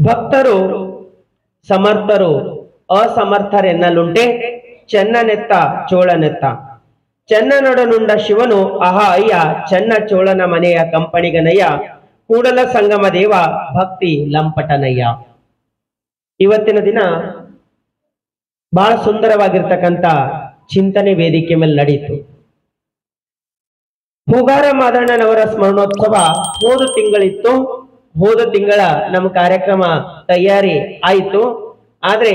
ಭಕ್ತರು ಸಮರ್ಥರು ಅಸಮರ್ಥರೆನ್ನಲುಂಟೆ ಚೆನ್ನನೆತ್ತ ಚೋಳನೆತ್ತ ಚೆನ್ನನೊಡನುಂಡ ಶಿವನು ಅಹ ಅಯ್ಯ ಚೆನ್ನ ಚೋಳನ ಮನೆಯ ಕಂಪಣಿಗನಯ್ಯ ಕೂಡಲ ಸಂಗಮ ದೇವ ಭಕ್ತಿ ಲಂಪಟನಯ್ಯ ಇವತ್ತಿನ ದಿನ ಬಹಳ ಸುಂದರವಾಗಿರ್ತಕ್ಕಂಥ ಚಿಂತನೆ ವೇದಿಕೆ ಮೇಲೆ ನಡೀತು ಹೂಗಾರ ಮಾದಣ್ಣನವರ ಸ್ಮರಣೋತ್ಸವ ಹೋದ ತಿಂಗಳಿತ್ತು ಹೋದ ತಿಂಗಳ ನಮ್ಮ ಕಾರ್ಯಕ್ರಮ ತಯಾರಿ ಆಯಿತು ಆದ್ರೆ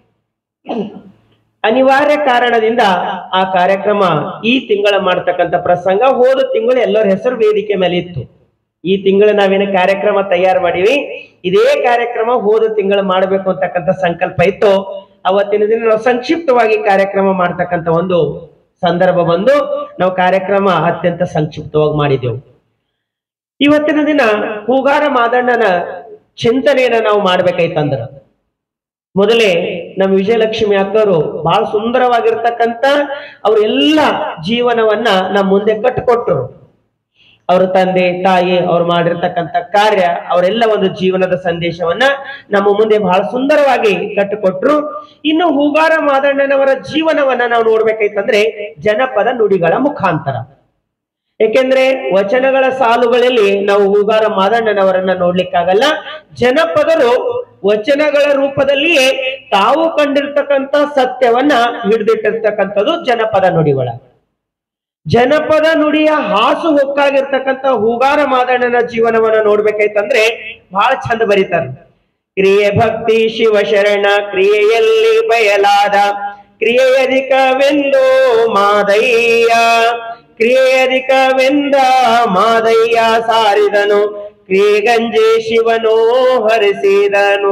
ಅನಿವಾರ್ಯ ಕಾರಣದಿಂದ ಆ ಕಾರ್ಯಕ್ರಮ ಈ ತಿಂಗಳ ಮಾಡ್ತಕ್ಕಂಥ ಪ್ರಸಂಗ ಹೋದ ತಿಂಗಳು ಎಲ್ಲರ ಹೆಸರು ವೇದಿಕೆ ಮೇಲೆ ಇತ್ತು ಈ ತಿಂಗಳು ನಾವೇನು ಕಾರ್ಯಕ್ರಮ ತಯಾರು ಮಾಡಿವಿ ಇದೇ ಕಾರ್ಯಕ್ರಮ ಹೋದ ತಿಂಗಳು ಮಾಡಬೇಕು ಅಂತಕ್ಕಂಥ ಸಂಕಲ್ಪ ಇತ್ತು ಅವತ್ತಿನ ದಿನ ನಾವು ಸಂಕ್ಷಿಪ್ತವಾಗಿ ಕಾರ್ಯಕ್ರಮ ಮಾಡ್ತಕ್ಕಂಥ ಒಂದು ಸಂದರ್ಭ ಬಂದು ನಾವು ಕಾರ್ಯಕ್ರಮ ಅತ್ಯಂತ ಸಂಕ್ಷಿಪ್ತವಾಗಿ ಮಾಡಿದೆವು ಇವತ್ತಿನ ದಿನ ಹೂಗಾರ ಮಾದಣ್ಣನ ಚಿಂತನೆಯನ್ನ ನಾವು ಮಾಡ್ಬೇಕಾಯ್ತಂದ್ರ ಮೊದಲೇ ನಮ್ಮ ವಿಜಯಲಕ್ಷ್ಮಿ ಅಕ್ಕವರು ಬಹಳ ಸುಂದರವಾಗಿರ್ತಕ್ಕಂಥ ಅವರೆಲ್ಲ ಜೀವನವನ್ನ ನಮ್ಮ ಮುಂದೆ ಕಟ್ಟಿಕೊಟ್ಟರು ಅವ್ರ ತಂದೆ ತಾಯಿ ಅವ್ರು ಮಾಡಿರ್ತಕ್ಕಂಥ ಕಾರ್ಯ ಅವರೆಲ್ಲ ಒಂದು ಜೀವನದ ಸಂದೇಶವನ್ನ ನಮ್ಮ ಮುಂದೆ ಬಹಳ ಸುಂದರವಾಗಿ ಕಟ್ಟಿಕೊಟ್ರು ಇನ್ನು ಹೂಗಾರ ಮಾದಣ್ಣನವರ ಜೀವನವನ್ನ ನಾವು ನೋಡ್ಬೇಕಾಯ್ತಂದ್ರೆ ಜನಪದ ನುಡಿಗಳ ಮುಖಾಂತರ ಏಕೆಂದ್ರೆ ವಚನಗಳ ಸಾಲುಗಳಲ್ಲಿ ನಾವು ಹೂಗಾರ ಮಾದಣ್ಣನವರನ್ನ ನೋಡ್ಲಿಕ್ಕಾಗಲ್ಲ ಜನಪದರು ವಚನಗಳ ರೂಪದಲ್ಲಿಯೇ ತಾವು ಕಂಡಿರ್ತಕ್ಕಂಥ ಸತ್ಯವನ್ನ ಹಿಡಿದಿಟ್ಟಿರ್ತಕ್ಕಂಥದ್ದು ಜನಪದ ನುಡಿಗಳ ಜನಪದ ನುಡಿಯ ಹಾಸು ಹೊಕ್ಕಾಗಿರ್ತಕ್ಕಂಥ ಹೂಗಾರ ಮಾದಣ್ಣನ ಜೀವನವನ್ನ ನೋಡ್ಬೇಕಾಯ್ತಂದ್ರೆ ಬಹಳ ಚಂದ ಬರೀತಾರೆ ಕ್ರಿಯೆ ಭಕ್ತಿ ಶಿವಶರಣ ಕ್ರಿಯೆಯಲ್ಲಿ ಬಯಲಾದ ಕ್ರಿಯೆಯಧಿಕವೆಂದು ಮಾದಯ್ಯ ಕ್ರಿಯೆಯಧಿಕವೆಂದ ಮಾದಯ್ಯ ಸಾರಿದನು ಕ್ರಿಯೆಗಂಜೆ ಶಿವನೋ ಹರಿಸಿದನು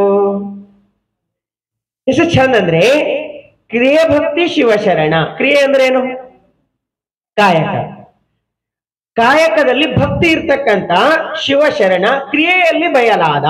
ಎಷ್ಟು ಚಂದ ಅಂದ್ರೆ ಕ್ರಿಯೆ ಭಕ್ತಿ ಶಿವಶರಣ ಕ್ರಿಯೆ ಅಂದ್ರೆ ಏನು ಕಾಯಕ ಕಾಯಕದಲ್ಲಿ ಭಕ್ತಿ ಇರ್ತಕ್ಕಂಥ ಶಿವಶರಣ ಕ್ರಿಯೆಯಲ್ಲಿ ಬಯಲಾದ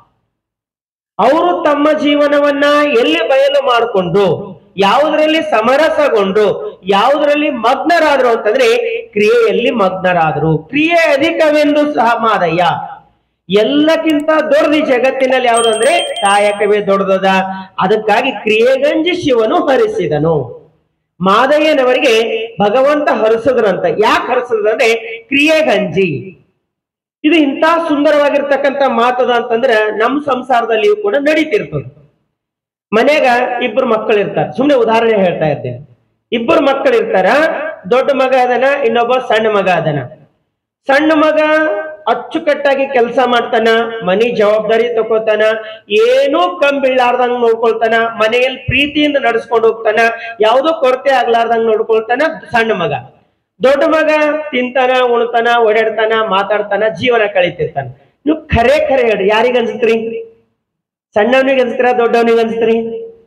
ಅವರು ತಮ್ಮ ಜೀವನವನ್ನ ಎಲ್ಲಿ ಬಯಲು ಮಾಡಿಕೊಂಡು ಯಾವುದರಲ್ಲಿ ಸಮರಸಗೊಂಡು ಯಾವುದರಲ್ಲಿ ಮಗ್ನರಾದ್ರು ಅಂತಂದ್ರೆ ಕ್ರಿಯೆಯಲ್ಲಿ ಮಗ್ನರಾದ್ರು ಕ್ರಿಯೆ ಅಧಿಕವೆಂದು ಸಹ ಮಾದಯ್ಯ ಎಲ್ಲಕ್ಕಿಂತ ದೊಡ್ಡದು ಈ ಜಗತ್ತಿನಲ್ಲಿ ಯಾವುದು ಅಂದ್ರೆ ಕಾಯಕವೇ ದೊಡ್ಡದದ ಅದಕ್ಕಾಗಿ ಕ್ರಿಯೆಗಂಜಿ ಶಿವನು ಹರಿಸಿದನು ಮಾದಯ್ಯನವರಿಗೆ ಭಗವಂತ ಹರಿಸಿದ್ರಂತ ಯಾಕೆ ಹರಿಸಿದ್ರಂದ್ರೆ ಕ್ರಿಯೆಗಂಜಿ ಇದು ಇಂಥ ಸುಂದರವಾಗಿರ್ತಕ್ಕಂಥ ಮಾತದ ಅಂತಂದ್ರೆ ನಮ್ಮ ಸಂಸಾರದಲ್ಲಿಯೂ ಕೂಡ ನಡೀತಿರ್ತದೆ ಮನ್ಯಾಗ ಇಬ್ರು ಮಕ್ಕಳು ಇರ್ತಾರೆ ಸುಮ್ನೆ ಉದಾಹರಣೆ ಹೇಳ್ತಾ ಇದ್ದೇನೆ ಇಬ್ಬರು ಮಕ್ಕಳು ಇರ್ತಾರ ದೊಡ್ಡ ಮಗ ಅದನ ಇನ್ನೊಬ್ಬ ಸಣ್ಣ ಮಗ ಅದನ ಸಣ್ಣ ಮಗ ಅಚ್ಚುಕಟ್ಟಾಗಿ ಕೆಲಸ ಮಾಡ್ತಾನ ಮನಿ ಜವಾಬ್ದಾರಿ ತಗೋತಾನ ಏನೂ ಕಮ್ ಬೀಳಾರ್ದಂಗ್ ನೋಡ್ಕೊಳ್ತಾನ ಮನೆಯಲ್ಲಿ ಪ್ರೀತಿಯಿಂದ ನಡ್ಸ್ಕೊಂಡು ಹೋಗ್ತಾನ ಯಾವುದೋ ಕೊರತೆ ಆಗ್ಲಾರ್ದಂಗ್ ನೋಡ್ಕೊಳ್ತಾನ ಸಣ್ಣ ಮಗ ದೊಡ್ಡ ಮಗ ತಿಂತಾನ ಉಣ್ತಾನ ಓಡಾಡ್ತಾನ ಮಾತಾಡ್ತಾನ ಜೀವನ ಕಳೀತಿರ್ತಾನ ನೀವು ಖರೆ ಖರೆ ಹೇಳ್ರಿ ಯಾರಿಗ ಅನ್ಸ್ತ್ರಿ ಸಣ್ಣವನಿಗೆ ಅನ್ಸ್ತೀರಾ ದೊಡ್ಡವನಿಗೆ ಅನ್ಸ್ತೀರಿ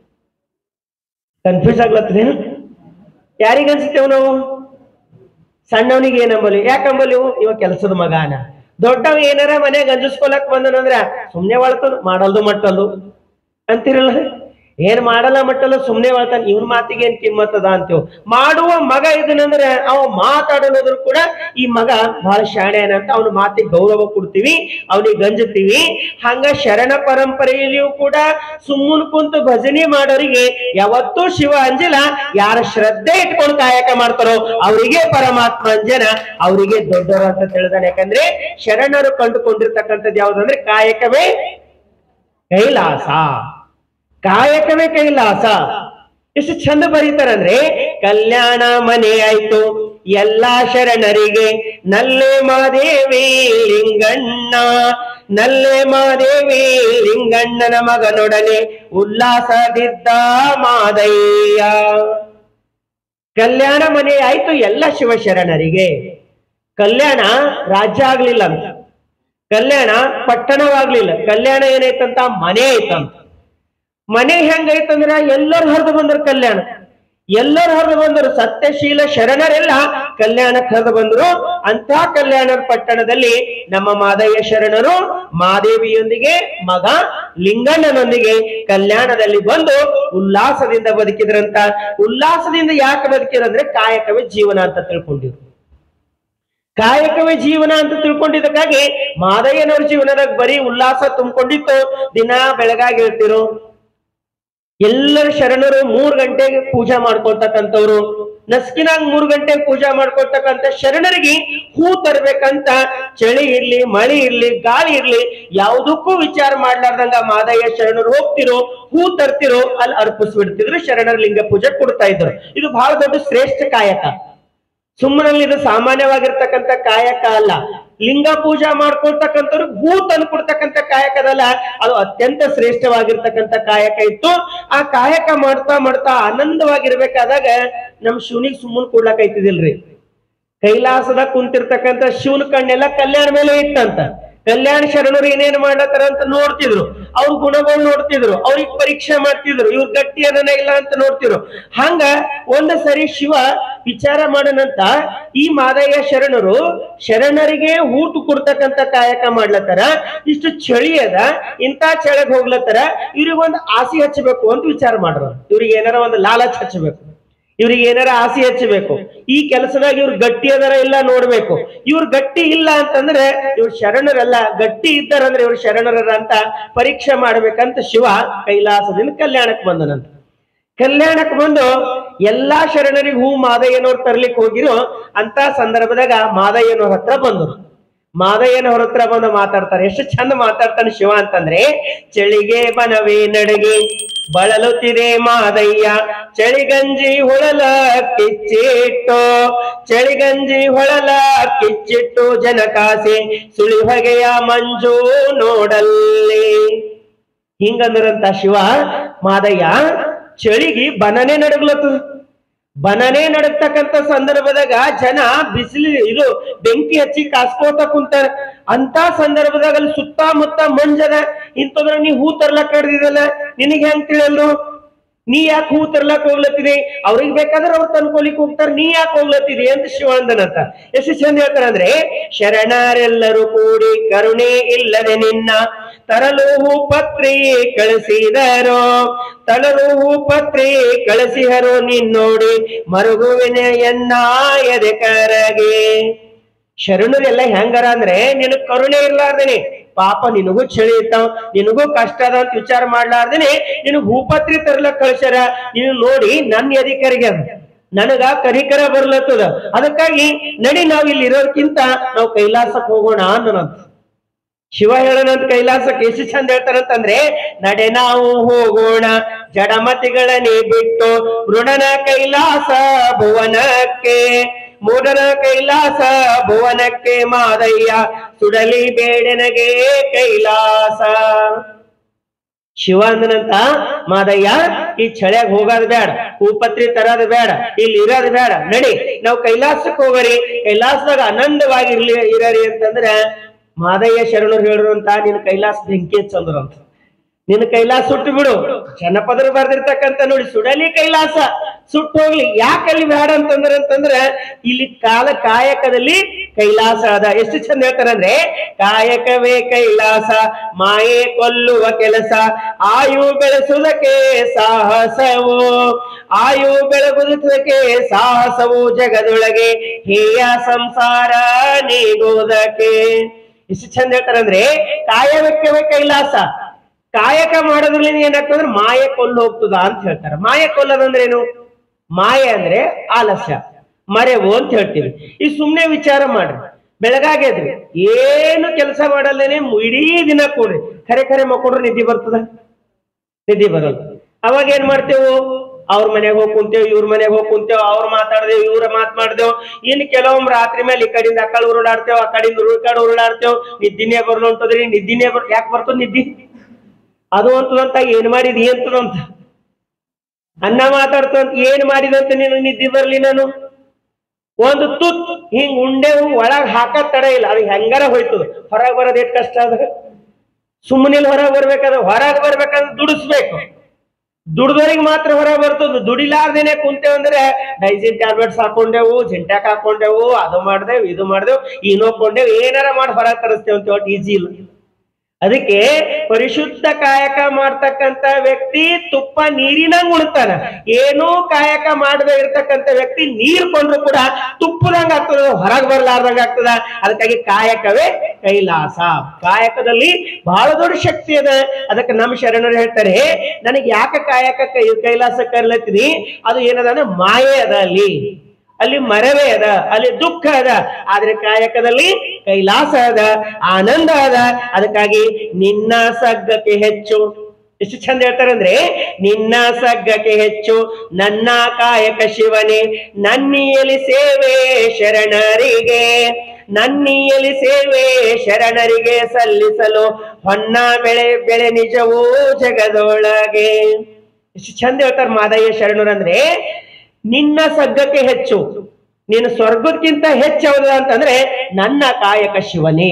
ಕನ್ಫ್ಯೂಸ್ ಆಗ್ಲತ್ತದ ಯಾರಿಗ ಅನ್ಸ್ತೇವ್ ನಾವು ಸಣ್ಣವನಿಗೆ ಏನಂಬಲಿ ಯಾಕಂಬಲಿ ಇವ ಕೆಲಸದ ಮಗಾನ ದೊಡ್ಡವ ಏನಾರ ಮನೆಗೆ ಅಂಜಿಸ್ಕೊಳಕ್ ಬಂದನಂದ್ರ ಸುಮ್ನೆ ಒಳ್ತನು ಮಾಡಲ್ದು ಮಟ್ಟಲ್ದು ಅಂತಿರಲ್ಲ ಏನ್ ಮಾಡಲ್ಲ ಮಟ್ಟಲ್ಲ ಸುಮ್ನೆ ಹೇಳ್ತಾನೆ ಇವನ್ ಮಾತಿಗೆ ಏನ್ ಕಿಮ್ಮತ್ತದ ಅಂತೇವ್ ಮಾಡುವ ಮಗ ಇದನಂದ್ರೆ ಅವ ಮಾತಾಡೋದ್ರ ಕೂಡ ಈ ಮಗ ಬಹಳ ಶಾಣೆ ಅಂತ ಅವನ ಮಾತಿಗೆ ಗೌರವ ಕೊಡ್ತೀವಿ ಅವನಿಗೆ ಗಂಜುತ್ತೀವಿ ಹಂಗ ಶರಣ ಪರಂಪರೆಯಲ್ಲಿಯೂ ಕೂಡ ಸುಮ್ಮನ್ ಕುಂತು ಭಜನೆ ಮಾಡೋರಿಗೆ ಯಾವತ್ತೂ ಶಿವ ಅಂಜಲ ಯಾರ ಶ್ರದ್ಧೆ ಇಟ್ಕೊಂಡು ಕಾಯಕ ಮಾಡ್ತಾರೋ ಅವರಿಗೆ ಪರಮಾತ್ಮ ಅಂಜನ ಅವರಿಗೆ ದೊಡ್ಡವರು ಅಂತ ತಿಳಿದಾನೆ ಯಾಕಂದ್ರೆ ಶರಣರು ಕಂಡುಕೊಂಡಿರ್ತಕ್ಕಂಥದ್ದು ಯಾವ್ದಂದ್ರೆ ಕಾಯಕವೇ ಕೈಲಾಸ ಕಾಯಕವೇ ಕೈಲಾಸ ಎಷ್ಟು ಚಂದ ಬರೀತಾರಂದ್ರೆ ಕಲ್ಯಾಣ ಮನೆ ಆಯ್ತು ಎಲ್ಲಾ ಶರಣರಿಗೆ ನಲ್ಲೆ ಮಾದೇವಿ ಲಿಂಗಣ್ಣ ನಲ್ಲೆ ಮಾದೇವಿ ಲಿಂಗಣ್ಣನ ಮಗನೊಡನೆ ಉಲ್ಲಾಸದಿದ್ದ ಮಾದಯ್ಯ ಕಲ್ಯಾಣ ಮನೆ ಆಯ್ತು ಎಲ್ಲ ಶಿವಶರಣರಿಗೆ ಕಲ್ಯಾಣ ರಾಜ್ಯ ಆಗ್ಲಿಲ್ಲ ಅಂತ ಕಲ್ಯಾಣ ಪಟ್ಟಣವಾಗ್ಲಿಲ್ಲ ಕಲ್ಯಾಣ ಏನೈತಂತ ಮನೆ ಐತಂತ ಮನೆ ಹೆಂಗೈತಂದ್ರ ಎಲ್ಲರೂ ಹರಿದು ಬಂದ್ರು ಕಲ್ಯಾಣ ಎಲ್ಲರೂ ಹರಿದು ಬಂದರು ಸತ್ಯಶೀಲ ಶರಣರೆಲ್ಲ ಕಲ್ಯಾಣಕ್ಕೆ ಹರಿದು ಬಂದ್ರು ಅಂತ ಕಲ್ಯಾಣ ಪಟ್ಟಣದಲ್ಲಿ ನಮ್ಮ ಮಾದಯ್ಯ ಶರಣರು ಮಾದೇವಿಯೊಂದಿಗೆ ಮಗ ಲಿಂಗಣ್ಣನೊಂದಿಗೆ ಕಲ್ಯಾಣದಲ್ಲಿ ಬಂದು ಉಲ್ಲಾಸದಿಂದ ಬದುಕಿದ್ರಂತ ಉಲ್ಲಾಸದಿಂದ ಯಾಕೆ ಬದುಕಿದ್ರಂದ್ರೆ ಕಾಯಕವೇ ಜೀವನ ಅಂತ ತಿಳ್ಕೊಂಡಿರು ಕಾಯಕವೇ ಜೀವನ ಅಂತ ತಿಳ್ಕೊಂಡಿದ್ದಕ್ಕಾಗಿ ಮಾದಯ್ಯನವ್ರ ಜೀವನದಾಗ ಬರೀ ಉಲ್ಲಾಸ ತುಂಬಿಕೊಂಡಿತ್ತು ದಿನ ಬೆಳಗಾಗಿ ಹೇಳ್ತಿರೋ ಎಲ್ಲರ ಶರಣರು ಮೂರ್ ಗಂಟೆಗೆ ಪೂಜಾ ಮಾಡ್ಕೊಳ್ತಕ್ಕಂಥವ್ರು ನಸ್ಕಿನಾಗ ಮೂರ್ ಗಂಟೆಗೆ ಪೂಜಾ ಮಾಡ್ಕೊಳ್ತಕ್ಕಂಥ ಶರಣರಿಗೆ ಹೂ ತರ್ಬೇಕಂತ ಚಳಿ ಇರ್ಲಿ ಮಳೆ ಇರ್ಲಿ ಗಾಳಿ ಇರ್ಲಿ ಯಾವುದಕ್ಕೂ ವಿಚಾರ ಮಾಡ್ಲಾರ್ದಂಗ ಮಾದಯ್ಯ ಶರಣರು ಹೋಗ್ತಿರೋ ಹೂ ತರ್ತಿರೋ ಅಲ್ಲಿ ಅರ್ಪಿಸ್ಬಿಡ್ತಿದ್ರು ಶರಣರ ಲಿಂಗ ಪೂಜೆ ಕೊಡ್ತಾ ಇದ್ರು ಇದು ಬಹಳ ದೊಡ್ಡ ಶ್ರೇಷ್ಠ ಕಾಯಕ ಸುಮ್ಮನಲ್ಲಿ ಇದು ಸಾಮಾನ್ಯವಾಗಿರ್ತಕ್ಕಂಥ ಕಾಯಕ ಅಲ್ಲ ಲಿಂಗ ಪೂಜಾ ಮಾಡ್ಕೊಳ್ತಕ್ಕಂಥವ್ರು ಹೂ ತಂದು ಕೊಡ್ತಕ್ಕಂಥ ಕಾಯಕದಲ್ಲ ಅದು ಅತ್ಯಂತ ಶ್ರೇಷ್ಠವಾಗಿರ್ತಕ್ಕಂಥ ಕಾಯಕ ಇತ್ತು ಆ ಕಾಯಕ ಮಾಡ್ತಾ ಮಾಡ್ತಾ ಆನಂದವಾಗಿರ್ಬೇಕಾದಾಗ ನಮ್ ಶಿವನಿಗೆ ಸುಮ್ಮನೆ ಕೊಡ್ಲಕೈತಿದಿಲ್ರಿ ಕೈಲಾಸದ ಕುಂತಿರ್ತಕ್ಕಂಥ ಶಿವನ ಕಣ್ಣೆಲ್ಲ ಕಲ್ಯಾಣ ಮೇಲೆ ಇತ್ತಂತ ಕಲ್ಯಾಣ ಶರಣರು ಏನೇನ್ ಮಾಡ್ಲತ್ತಾರ ಅಂತ ನೋಡ್ತಿದ್ರು ಅವ್ರ ಗುಣಗಳು ನೋಡ್ತಿದ್ರು ಅವ್ರಿಗೆ ಪರೀಕ್ಷೆ ಮಾಡ್ತಿದ್ರು ಇವ್ರ ಗಟ್ಟಿ ಅದನ್ನ ಇಲ್ಲ ಅಂತ ನೋಡ್ತಿದ್ರು ಹಂಗ ಒಂದ್ ಸರಿ ಶಿವ ವಿಚಾರ ಮಾಡನಂತ ಈ ಮಾದಯ್ಯ ಶರಣರು ಶರಣರಿಗೆ ಊಟ ಕೊಡ್ತಕ್ಕಂತ ಕಾಯಕ ಮಾಡ್ಲತ್ತಾರ ಇಷ್ಟು ಚಳಿ ಅದ ಇಂತ ಚಳಿಗ್ ಹೋಗ್ಲತ್ತಾರ ಇವ್ರಿಗೊಂದು ಆಸೆ ಹಚ್ಚಬೇಕು ಅಂತ ವಿಚಾರ ಮಾಡ್ರ ಇವ್ರಿಗೆ ಏನಾರ ಒಂದು ಲಾಲಚ್ ಹಚ್ಚಬೇಕು ಇವ್ರಿಗೆ ಏನಾರ ಆಸೆ ಹಚ್ಚಬೇಕು ಈ ಕೆಲಸದಾಗ ಇವ್ರು ಗಟ್ಟಿ ಅದರ ಇಲ್ಲ ನೋಡ್ಬೇಕು ಇವ್ರು ಗಟ್ಟಿ ಇಲ್ಲ ಅಂತಂದ್ರೆ ಇವ್ರು ಶರಣರಲ್ಲ ಗಟ್ಟಿ ಇದ್ದಾರಂದ್ರೆ ಇವ್ರು ಶರಣರರ ಅಂತ ಪರೀಕ್ಷೆ ಮಾಡ್ಬೇಕಂತ ಶಿವ ಕೈಲಾಸದಿಂದ ಕಲ್ಯಾಣಕ್ಕೆ ಬಂದನಂತ ಕಲ್ಯಾಣಕ್ಕೆ ಬಂದು ಎಲ್ಲಾ ಶರಣರಿಗೆ ಹೂ ಮಾದಯ್ಯನವ್ರು ತರ್ಲಿಕ್ಕೆ ಹೋಗಿರೋ ಅಂತ ಸಂದರ್ಭದಾಗ ಮಾದಯ್ಯನವ್ರ ಹತ್ರ ಬಂದರು ಮಾದಯ್ಯನ ಹೊರ ಹತ್ರ ಬಂದು ಮಾತಾಡ್ತಾರೆ ಎಷ್ಟು ಚಂದ ಮಾತಾಡ್ತಾನೆ ಶಿವ ಅಂತಂದ್ರೆ ಚಳಿಗೆ ಬನವೇ ನಡಗಿ ಬಳಲುತ್ತಿದೆ ಮಾದಯ್ಯ ಚಳಿಗಂಜಿ ಹೊಳಲ ಕಿಚ್ಚಿಟ್ಟು ಚಳಿಗಂಜಿ ಹೊಳಲ ಕಿಚ್ಚಿಟ್ಟು ಜನಕಾಸೆ ಸುಳಿ ಹೊಗೆಯ ಮಂಜು ನೋಡಲ್ಲಿ ಹಿಂಗಂದ್ರಂತ ಶಿವ ಮಾದಯ್ಯ ಚಳಿಗಿ ಬನನೆ ನಡಗ್ಲತ್ತದ ಬನನೆ ನಡಗ್ತಕ್ಕಂತ ಸಂದರ್ಭದಾಗ ಜನ ಬಿಸಿಲು ಇದು ಬೆಂಕಿ ಹಚ್ಚಿ ಕಾಸ್ಕೋತ ಕುಂತಾರ ಅಂತ ಸಂದರ್ಭದಾಗ ಅಲ್ಲಿ ಸುತ್ತಮುತ್ತ ಮಂಜದ ಇಂಥದ್ರ ನೀ ಹೂ ತರ್ಲಕ್ ಕಡ್ದಿದಲ್ಲ ನಿನಗೆ ಹೆಂಗ್ ತಿಳಿಯಲ್ರು ನೀ ಯಾಕೆ ಹೂ ತರ್ಲಕ್ ಹೋಗ್ಲತ್ತಿದೆ ಅವ್ರಿಗೆ ಬೇಕಾದ್ರೆ ಅವ್ರು ತಂದ್ಕೊಲಿಕ್ ಹೋಗ್ತಾರ ನೀ ಯಾಕೆ ಹೋಗ್ಲತ್ತಿದೆ ಅಂತ ಶಿವಾನಂದನಂತ ಎಷ್ಟು ಚಂದ ಹೇಳ್ತಾರ ಅಂದ್ರೆ ಶರಣರೆಲ್ಲರೂ ಕೂಡಿ ಕರುಣೆ ಇಲ್ಲದೆ ನಿನ್ನ ತರಲು ಹೂ ಪತ್ರಿ ಕಳಿಸಿದರೋ ತಳಲು ಹೂ ಪತ್ರಿ ಕಳಿಸಿಹರು ನಿನ್ನೋಡಿ ಮರುಗುವಿನ ಎನ್ನ ಎದೆ ಕರಗೆ ಶರಣರೆಲ್ಲ ಹೆಂಗಾರ ಅಂದ್ರೆ ನಿನಗ್ ಕರುಣೆ ಇರ್ಲಾರ್ದೇನೆ ಪಾಪ ನಿನಗೂ ಚಳಿ ಇರ್ತಾವ ನಿನಗೂ ಕಷ್ಟ ಅದ ಅಂತ ವಿಚಾರ ಮಾಡ್ಲಾರ್ದೇನೆ ನಿನಗ್ ಹೂಪತ್ರಿ ತರ್ಲಕ್ ಕಳ್ಸ್ಯಾರ ನೀನು ನೋಡಿ ನನ್ನ ಎದಿಕರಿಗೆ ಅದ ನನಗ ಕರಿಕರ ಬರ್ಲತ್ತದ ಅದಕ್ಕಾಗಿ ನಡಿ ನಾವ್ ಇಲ್ಲಿ ಇರೋದಕ್ಕಿಂತ ನಾವು ಕೈಲಾಸಕ್ಕೆ ಹೋಗೋಣ ಅನ್ನೋಣಂತ ಶಿವ ಹೇಳನಂತ ಕೈಲಾಸಕ್ಕೆ ಎಷ್ಟು ಚಂದ ಹೇಳ್ತಾರಂತಂದ್ರೆ ನಡೆ ನಾವು ಹೋಗೋಣ ಜಡಮತಿಗಳನ್ನೇ ಬಿಟ್ಟು ಮೃಡನ ಕೈಲಾಸ ಭುವನಕ್ಕೆ ಮೂಡನ ಕೈಲಾಸ ಭುವನಕ್ಕೆ ಮಾದಯ್ಯ ಸುಡಲಿ ಬೇಡನಗೆ ಕೈಲಾಸ ಶಿವ ಅಂದನಂತ ಮಾದಯ್ಯ ಈ ಚಳಿಯಾಗ ಹೋಗೋದ್ ಬೇಡ ಹೂಪತ್ರಿ ತರೋದ್ ಬೇಡ ಇಲ್ಲಿ ಇರೋದ್ ಬೇಡ ನಡಿ ನಾವು ಕೈಲಾಸಕ್ಕೆ ಹೋಗರಿ ಕೈಲಾಸದಾಗ ಆನಂದವಾಗಿ ಇರ್ಲಿ ಇರರಿ ಅಂತಂದ್ರೆ ಮಾದಯ್ಯ ಶರಣರು ಹೇಳಿರು ಅಂತ ನಿನ್ನ ಕೈಲಾಸ ಬೆಂಕಿ ಹಚ್ಚಂದ್ರು ಅಂತ ನಿನ್ನ ಕೈಲಾಸ ಸುಟ್ಟು ಬಿಡು ಜನಪದರು ಬರ್ದಿರ್ತಕ್ಕಂತ ನೋಡಿ ಸುಡಲಿ ಕೈಲಾಸ ಸುಟ್ಟು ಹೋಗ್ಲಿ ಯಾಕೆ ಅಲ್ಲಿ ಬೇಡ ಅಂತಂದ್ರೆ ಅಂತಂದ್ರೆ ಇಲ್ಲಿ ಕಾಲ ಕಾಯಕದಲ್ಲಿ ಕೈಲಾಸ ಅದ ಎಷ್ಟು ಚಂದ ಹೇಳ್ತಾರ ಅಂದ್ರೆ ಕಾಯಕವೇ ಕೈಲಾಸ ಮಾಯೆ ಕೊಲ್ಲುವ ಕೆಲಸ ಆಯು ಬೆಳೆಸುವುದಕ್ಕೆ ಸಾಹಸವು ಆಯು ಬೆಳಗುವುದಕ್ಕೆ ಸಾಹಸವು ಜಗದೊಳಗೆ ಹೇಯ ಸಂಸಾರ ನೀಗುವುದಕ್ಕೆ ಎಷ್ಟು ಚಂದ ಹೇಳ್ತಾರಂದ್ರೆ ಕಾಯಕವೇ ಕೈಲಾಸ ಕಾಯಕ ಮಾಡೋದ್ರಲ್ಲಿ ಏನಾಗ್ತದ್ರೆ ಮಾಯ ಕೊಲ್ಲು ಹೋಗ್ತದ ಅಂತ ಹೇಳ್ತಾರೆ ಮಾಯ ಕೊಲ್ಲದಂದ್ರೆ ಏನು ಮಾಯ ಅಂದ್ರೆ ಆಲಸ್ಯ ಮರೆವು ಅಂತ ಹೇಳ್ತೀವಿ ಈ ಸುಮ್ನೆ ವಿಚಾರ ಮಾಡ್ರಿ ಬೆಳಗಾಗ್ಯದ್ರಿ ಏನು ಕೆಲಸ ಮಾಡಲ್ಲೇನೆ ಇಡೀ ದಿನ ಕೂಡ್ರಿ ಖರೆ ಖರೆ ಮಕ್ಕೊಂಡ್ರೆ ನಿದ್ದೆ ಬರ್ತದ ನಿದ್ದೆ ಬರಲ್ಲ ಅವಾಗ ಏನ್ ಮಾಡ್ತೇವು ಅವ್ರ ಮನೆಗೆ ಹೋಗಿ ಕುಂತೇವ್ ಇವ್ರ ಮನೆಗೆ ಹೋಗಿ ಕುಂತೇವ್ ಅವ್ರ ಮಾತಾಡ್ದೇವ್ ಇವ್ರ ಮಾತ್ ಮಾಡ್ದೇವ್ ಇನ್ ಕೆಲವೊಮ್ಮೆ ರಾತ್ರಿ ಮೇಲೆ ಈ ಕಡೆಯಿಂದ ಆ ಕಡೆ ಉರುಳಾಡ್ತೇವ್ ಆ ಕಡೆಯಿಂದ ಈ ಕಡೆ ಉರುಳಾಡ್ತೇವ್ ನಿದ್ದಿನೇ ಬರ್ಲು ಅಂತದ್ರಿ ನಿದ್ದಿನೇ ಬರ್ ಯಾಕೆ ಬರ್ತದ ನಿದ್ದಿ ಅದು ಅಂತದಂತ ಏನ್ ಮಾಡಿದಿ ಅಂತದಂತ ಅನ್ನ ಮಾತಾಡ್ತಂತ ಏನ್ ಮಾಡಿದಂತ ನೀನು ನಿದ್ದೆ ಬರ್ಲಿ ನಾನು ಒಂದು ತುತ್ ಹಿಂಗ್ ಉಂಡೆವು ಒಳಗ್ ಹಾಕದ್ ತಡ ಇಲ್ಲ ಅದು ಹೆಂಗಾರ ಹೋಯ್ತದ ಹೊರಗ್ ಬರೋದ್ ಎಷ್ಟ್ ಕಷ್ಟ ಅದ ಸುಮ್ಮನೆ ಹೊರಗ್ ಬರ್ಬೇಕಾದ್ರೆ ಹೊರಗ್ ಬರ್ಬೇಕಂದ್ರೆ ದುಡಿಸ್ಬೇಕು ದುಡ್ದವ್ರಿಗೆ ಮಾತ್ರ ಹೊರ ಬರ್ತದ ದುಡಿಲಾರ್ದೇನೆ ಕುಂತೇವ್ ಅಂದ್ರೆ ಡೈಜಿನ್ ಟ್ಯಾಬ್ಲೆಟ್ಸ್ ಹಾಕೊಂಡೆವು ಜಿಂಟ್ಯಾಕ್ ಹಾಕೊಂಡೆವು ಅದು ಮಾಡ್ದೇವು ಇದು ಮಾಡ್ದೇವು ಇನೋ ಕೊಂಡೆವು ಏನಾರ ಮಾಡಿ ಹೊರ ತರಿಸ್ತೇವೆ ಅಂತ ಈಜಿ ಇಲ್ಲ ಅದಕ್ಕೆ ಪರಿಶುದ್ಧ ಕಾಯಕ ಮಾಡ್ತಕ್ಕಂತ ವ್ಯಕ್ತಿ ತುಪ್ಪ ನೀರಿನಂಗ್ ಉಣ್ತಾನ ಏನೂ ಕಾಯಕ ಮಾಡದೆ ಇರ್ತಕ್ಕಂತ ವ್ಯಕ್ತಿ ನೀರ್ ಕೊಂಡ್ರು ಕೂಡ ತುಪ್ಪದಂಗ ಆಗ್ತದ ಹೊರಗ್ ಬರ್ಲಾರ್ದಂಗ ಆಗ್ತದ ಅದಕ್ಕಾಗಿ ಕಾಯಕವೇ ಕೈಲಾಸ ಕಾಯಕದಲ್ಲಿ ಬಹಳ ದೊಡ್ಡ ಶಕ್ತಿ ಅದ ಅದಕ್ಕೆ ನಮ್ಮ ಶರಣರು ಹೇಳ್ತಾರೆ ನನಗೆ ಯಾಕೆ ಕಾಯಕ ಕೈ ಕೈಲಾಸ ಕರ್ಲತ್ತೀನಿ ಅದು ಏನದ ಅಂದ್ರೆ ಮಾಯೆ ಅದ ಅಲ್ಲಿ ಅಲ್ಲಿ ಮರವೇ ಅದ ಅಲ್ಲಿ ದುಃಖ ಅದ ಆದ್ರೆ ಕಾಯಕದಲ್ಲಿ ಕೈಲಾಸ ಅದ ಆನಂದ ಅದ ಅದಕ್ಕಾಗಿ ನಿನ್ನ ಸಗ್ಗಕ್ಕೆ ಹೆಚ್ಚು ಎಷ್ಟು ಚಂದ ಹೇಳ್ತಾರೆ ಅಂದ್ರೆ ನಿನ್ನ ಸಗ್ಗಕ್ಕೆ ಹೆಚ್ಚು ನನ್ನ ಕಾಯಕ ಶಿವನೇ ನನ್ನಿಯಲಿ ಸೇವೆ ಶರಣರಿಗೆ ನನ್ನಿಯಲಿ ಸೇವೆ ಶರಣರಿಗೆ ಸಲ್ಲಿಸಲು ಹೊನ್ನ ಬೆಳೆ ಬೆಳೆ ನಿಜವೂ ಜಗದೊಳಗೆ ಎಷ್ಟು ಚಂದ ಹೇಳ್ತಾರೆ ಮಾದಯ್ಯ ಶರಣರು ಅಂದ್ರೆ ನಿನ್ನ ಸಗ್ಗಕ್ಕೆ ಹೆಚ್ಚು ನೀನು ಸ್ವರ್ಗಕ್ಕಿಂತ ಹೆಚ್ಚು ಯಾವ್ದು ಅಂತಂದ್ರೆ ನನ್ನ ಕಾಯಕ ಶಿವನೇ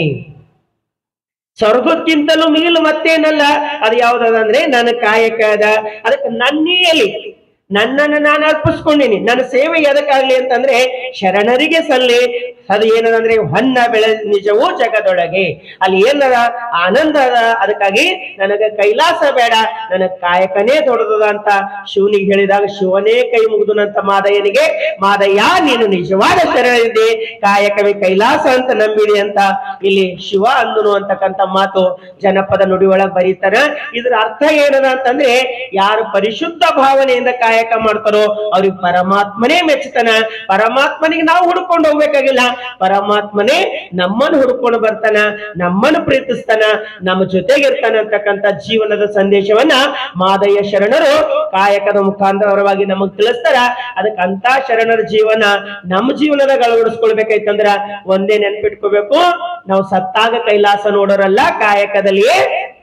ಸ್ವರ್ಗಕ್ಕಿಂತಲೂ ಮೀಲು ಮತ್ತೇನಲ್ಲ ಅದು ಯಾವ್ದದಂದ್ರೆ ನನ್ನ ಕಾಯಕ ಅದ ಅದಕ್ಕೆ ನನ್ನಿಯಲ್ಲಿ ನನ್ನನ್ನು ನಾನು ಅರ್ಪಿಸ್ಕೊಂಡಿನಿ ನನ್ನ ಸೇವೆ ಎದಕ್ಕಾಗ್ಲಿ ಅಂತಂದ್ರೆ ಶರಣರಿಗೆ ಸಲ್ಲಿ ಅದು ಏನದಂದ್ರೆ ಹೊನ್ನ ಬೆಳೆ ನಿಜವೂ ಜಗದೊಳಗೆ ಅಲ್ಲಿ ಏನದ ಆನಂದ ಅದ ಅದಕ್ಕಾಗಿ ನನಗೆ ಕೈಲಾಸ ಬೇಡ ನನ್ನ ಕಾಯಕನೇ ದೊಡ್ಡದದ ಅಂತ ಶಿವನಿಗೆ ಹೇಳಿದಾಗ ಶಿವನೇ ಕೈ ಮುಗಿದನಂತ ಮಾದಯ್ಯನಿಗೆ ಮಾದಯ್ಯ ನೀನು ನಿಜವಾದ ಶರಣರಿದ್ದೆ ಕಾಯಕವೇ ಕೈಲಾಸ ಅಂತ ನಂಬಿಡಿ ಅಂತ ಇಲ್ಲಿ ಶಿವ ಅಂದನು ಅಂತಕ್ಕಂಥ ಮಾತು ಜನಪದ ನುಡಿ ಒಳಗ್ ಬರೀತಾರ ಇದ್ರ ಅರ್ಥ ಏನದ ಅಂತಂದ್ರೆ ಯಾರು ಪರಿಶುದ್ಧ ಭಾವನೆಯಿಂದ ಕಾಯಕ ಮಾಡ್ತಾರೋ ಅವ್ರಿಗೆ ಪರಮಾತ್ಮನೇ ಮೆಚ್ಚುತ್ತಾನ ಪರಮಾತ್ಮನಿಗೆ ನಾವು ಹುಡ್ಕೊಂಡು ಹೋಗ್ಬೇಕಾಗಿಲ್ಲ ಪರಮಾತ್ಮನೇ ನಮ್ಮನ್ನು ಹುಡ್ಕೊಂಡು ಬರ್ತಾನ ನಮ್ಮನ್ನು ಪ್ರೀತಿಸ್ತಾನ ನಮ್ಮ ಜೊತೆಗಿರ್ತಾನ ಅಂತಕ್ಕಂಥ ಜೀವನದ ಸಂದೇಶವನ್ನ ಮಾದಯ್ಯ ಶರಣರು ಕಾಯಕದ ಮುಖಾಂತರವಾಗಿ ನಮಗ್ ತಿಳಿಸ್ತಾರ ಅದಕ್ಕೆ ಅಂತ ಶರಣರ ಜೀವನ ನಮ್ಮ ಜೀವನದಾಗ ಅಳವಡಿಸ್ಕೊಳ್ಬೇಕಾಯ್ತಂದ್ರ ಒಂದೇ ನೆನ್ಪಿಟ್ಕೋಬೇಕು ನಾವು ಸತ್ತಾಗ ಕೈಲಾಸ ನೋಡೋರಲ್ಲ ಕಾಯಕದಲ್ಲಿಯೇ